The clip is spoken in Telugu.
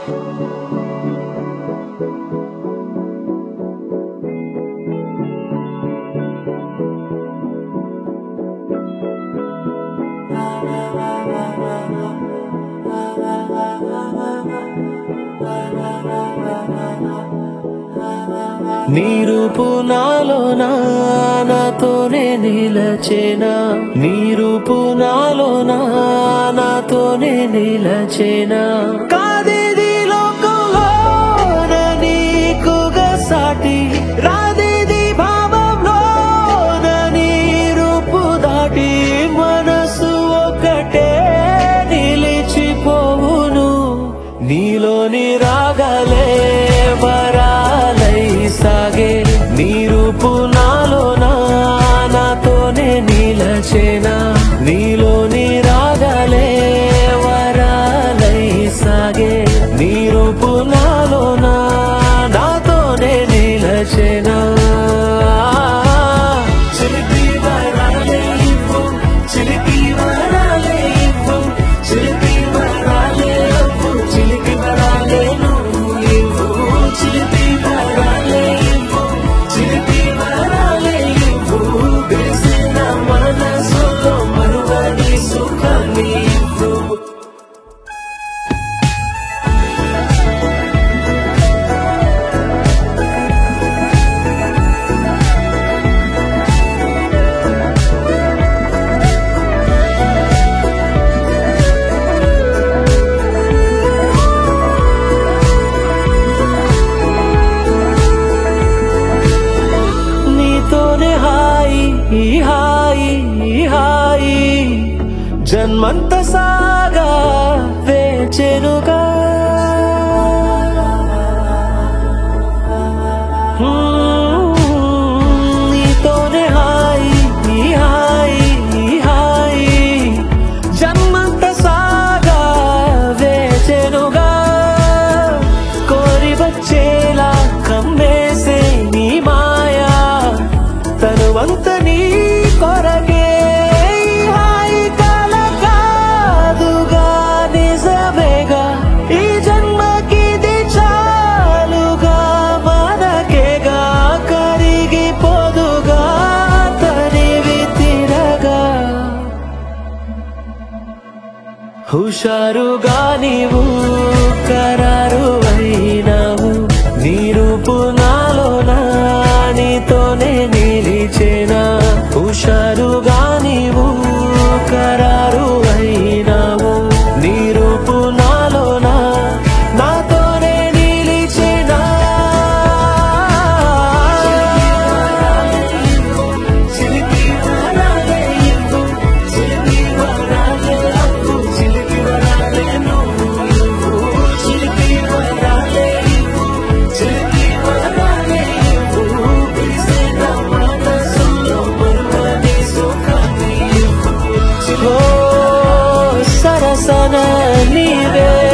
నీరూపు నాలో నాతోనే నిలచేనా నీరూపు నాలో నాతోనే నిలచేనా కాదేది లోకంలో నీకుగా సాటి రాదేది భావంలో నీ రూపు దాటి మనసు ఒకటే నిలిచిపోవును నీలోని రాగలే వరాలై సాగే నీ రూపు నాలో నాతోనే నిలచేనా నీలోని రాగలే వరాలై సాగే నీ రూపు నాలో నాతోనే నిలచేనా చిలిపి వరాలే ఇవ్వు, చిలిపి వరాలే ఇవ్వు, చిలిపి వరాలే ఇవ్వు, చిలిపి వరాలే నువ్వు ఇవ్వు, చిలిపి వరాలే ఇవ్వు, చిలిపి వరాలే ఇవ్వు, విరిసిన మనసులో మరువని సుఖాన్ని ఇవ్వు. నీతోనే హాయి ఈ హాయి ఈ హాయి జన్మంత సాగా వేచెనుగా హ్మ్, నీతోనే హాయి ఈ హాయి ఈ హాయి జన్మంత సాగా వేచెనుగా కోరి వచ్చేలా కమ్మేసే నీ మాయా తనువంత నీ కొరకే ఈ హాయి కల కాదుగా నిజమేగా ఈ జన్మకిది చాలుగా మనకేగా కరిగిపోదుగా తనివి తిరగా హుషారుగా నీవు ఖరారు అయినావు నీ రూపు నాలో నీతోనే నిలిచేనా హుషారుగా నీవు ఖరారు అయినావు నీ రూపు నాలో నాతోనే నిలిచేనా చిలిపి వరాలే ఇవ్వు, చిలిపి వరాలే అప్పు, చిలిపి వరాలే నువ్వు ఇవ్వు, చిలిపి వరాలే ఇవ్వు, చిలిపి వరాలే ఇవ్వు, విరిసిన మనసులో మరువని సుఖాన్ని ఇవ్వు. ఓ సరసన నీవే